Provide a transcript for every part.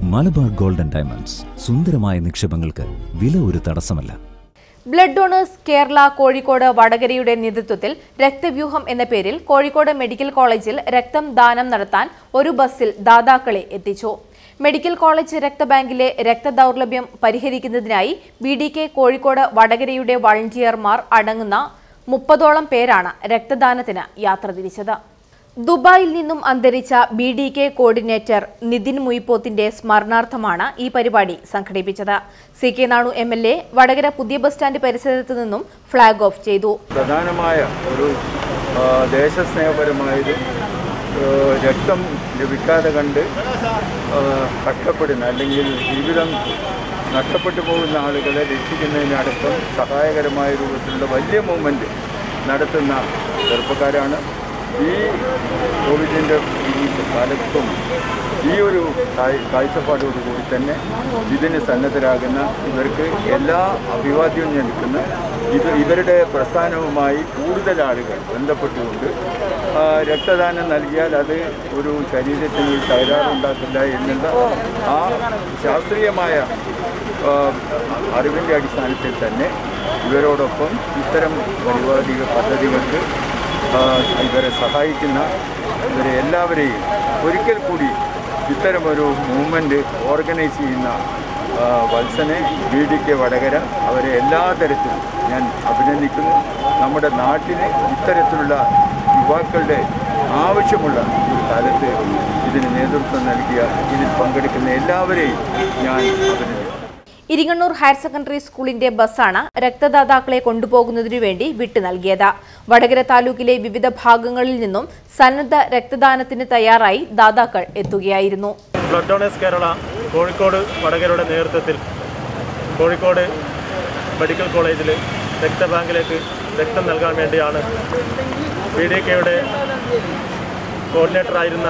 Malabar golden diamonds സുന്ദരമായ നിക്ഷേപങ്ങൾക്ക് വില ഒരു തടസ്സമല്ല ബ്ലഡ് ഡോണേഴ്സ് കേരള കോഴിക്കോട് വടകരയുടെ നേതൃത്വത്തിൽ രക്തവ്യൂഹം എന്ന പേരിൽ കോഴിക്കോട് മെഡിക്കൽ കോളേജിൽ രക്തം ദാനം നടത്താൻ ഒരു ബസ്സിൽ ദാതാക്കളെ എത്തിച്ചു മെഡിക്കൽ കോളേജ് രക്തബാങ്കിലെ രക്തദൗർലഭ്യം പരിഹരിക്കുന്നതിനായി ബി ഡി കെ കോഴിക്കോട് വടകരയുടെ വളണ്ടിയർമാർ അടങ്ങുന്ന മുപ്പതോളം പേരാണ് രക്തദാനത്തിന് യാത്ര തിരിച്ചത് ദുബായിൽ നിന്നും അന്തരിച്ച B D K coordinator Nithin മുയിപ്പോത്തിന്റെ സ്മരണാർത്ഥമാണ് ഈ പരിപാടി സംഘടിപ്പിച്ചത് C K Nanu M L A Vadakara പുതിയ ബസ് സ്റ്റാൻഡ് പരിസരത്ത് നിന്നും ഫ്ളാഗ് ഓഫ് ചെയ്തു പ്രധാനമായ ഒരു ആ, ദേശസ്നേഹപരമായത് ആ, രക്തം ലഭിക്കാതെ കണ്ട് ആ, കഷ്ടപ്പെടുന്ന അല്ലെങ്കിൽ ജീവിതം നഷ്ടപ്പെട്ടു പോകുന്ന ആളുകളെ രക്ഷിക്കുന്നതിനടക്കം സഹായകരമായ രൂപത്തിലുള്ള വലിയ മൂവ്മെൻറ്റ് നടത്തുന്ന ചെറുപ്പക്കാരാണ് ഈ കോവിഡിൻ്റെ ഈ കാലത്തും ഈ ഒരു കാഴ്- കാഴ്ചപ്പാടോടുകൂടി തന്നെ ഇതിന് സന്നദ്ധരാകുന്ന ഇവർക്ക് എല്ലാ അഭിവാദ്യവും നൽകുന്ന ഇത് ഇവരുടെ പ്രസ്ഥാനവുമായി കൂടുതൽ ആളുകൾ ബന്ധപ്പെട്ടുകൊണ്ട് ആ, രക്തദാനം നൽകിയാൽ അത് ഒരു ശരീരത്തിന് ഒരു തകരാറുണ്ടാക്കില്ല എന്നുള്ള ആ ശാസ്ത്രീയമായ ആ, അറിവിൻ്റെ അടിസ്ഥാനത്തിൽ തന്നെ ഇവരോടൊപ്പം ഇത്തരം പരിപാടികൾ പദ്ധതികൾക്ക് ആ, ഇവരെ സഹായിക്കുന്ന ഇവരെ എല്ലാവരെയും ഒരിക്കൽ കൂടി ഇത്തരമൊരു മൂവ്മെൻറ്റ് ഓർഗനൈസ് ചെയ്യുന്ന ആ, വത്സനെ ബി ഡി കെ വടകര അവരെ എല്ലാ തരത്തിലും ഞാൻ അഭിനന്ദിക്കുന്നു നമ്മുടെ നാട്ടിന് ഇത്തരത്തിലുള്ള യുവാക്കളുടെ ആവശ്യമുള്ള ഒരു കാലത്ത് ഇതിന് നേതൃത്വം നൽകിയ ഇതിൽ പങ്കെടുക്കുന്ന എല്ലാവരെയും ഞാൻ അഭിനന്ദിക്കുന്നു ഇരിങ്ങണ്ണൂർ ഹയർ സെക്കൻഡറി സ്കൂളിന്റെ ബസ്സാണ് രക്തദാതാക്കളെ കൊണ്ടുപോകുന്നതിനു വേണ്ടി വിട്ടു നൽകിയത് വടകര താലൂക്കിലെ വിവിധ ഭാഗങ്ങളിൽ നിന്നും സന്നദ്ധ രക്തദാനത്തിന് തയ്യാറായി ദാതാക്കൾ എത്തുകയായിരുന്നു ബ്ലഡ് ഡോണേഴ്സ് കേരള കോഴിക്കോട് വടകരയുടെ നേതൃത്വത്തിൽ കോഴിക്കോട് മെഡിക്കൽ കോളേജിൽ രക്തബാങ്കിലേക്ക് രക്തം നൽകാൻ വേണ്ടിയാണ് ബി ഡി കെയുടെ കോർഡിനേറ്ററായിരുന്ന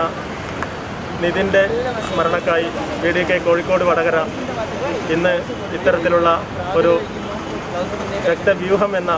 നിതിൻ്റെ സ്മരണക്കായി B D K Kozhikode Vadakara ഇന്ന് ഇത്തരത്തിലുള്ള ഒരു രക്തവ്യൂഹം എന്ന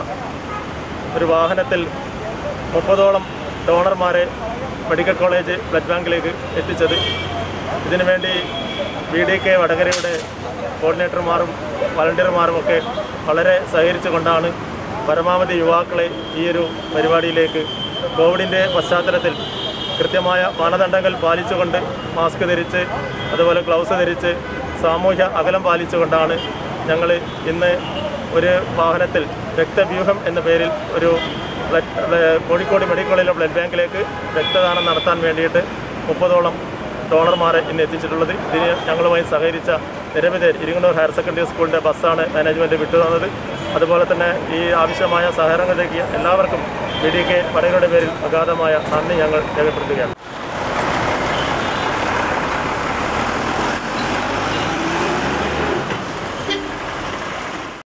ഒരു വാഹനത്തിൽ മുപ്പതോളം ഡോണർമാരെ മെഡിക്കൽ കോളേജ് ബ്ലഡ് ബാങ്കിലേക്ക് എത്തിച്ചത് ഇതിനുവേണ്ടി ബി ഡി കെ വടകരയുടെ കോർഡിനേറ്റർമാരും വളണ്ടിയർമാരും ഒക്കെ വളരെ സഹകരിച്ചുകൊണ്ടാണ് പരമാവധി യുവാക്കളെ ഈ ഒരു പരിപാടിയിലേക്ക് കോവിഡിൻ്റെ പശ്ചാത്തലത്തിൽ കൃത്യമായ മാനദണ്ഡങ്ങൾ പാലിച്ചുകൊണ്ട് മാസ്ക് ധരിച്ച് അതുപോലെ ഗ്ലൗസ് ധരിച്ച് സാമൂഹ്യ അകലം പാലിച്ചുകൊണ്ടാണ് ഞങ്ങൾ ഇന്ന് ഒരു വാഹനത്തിൽ രക്തവ്യൂഹം എന്ന പേരിൽ ഒരു ബ്ലഡ് ബ്ല- കോഴിക്കോട് മെഡിക്കൽ കോളേജിലെ ബ്ലഡ് ബാങ്കിലേക്ക് രക്തദാനം നടത്താൻ വേണ്ടിയിട്ട് മുപ്പതോളം ഡോണർമാരെ ഇന്ന് എത്തിച്ചിട്ടുള്ളത് ഇതിന് ഞങ്ങളുമായി സഹകരിച്ച നിരവധി ഇരിങ്ങണ്ണൂർ ഹയർ സെക്കൻഡറി സ്കൂളിൻ്റെ ബസ്സാണ് മാനേജ്മെൻറ്റ് വിട്ടു തന്നത് അതുപോലെ തന്നെ ഈ ആവശ്യമായ സഹകരണം നൽകിയ എല്ലാവർക്കും ബി ഡി കെ വടകരയുടെ പേരിൽ അഗാധമായ നന്ദി ഞങ്ങൾ രേഖപ്പെടുത്തുകയാണ്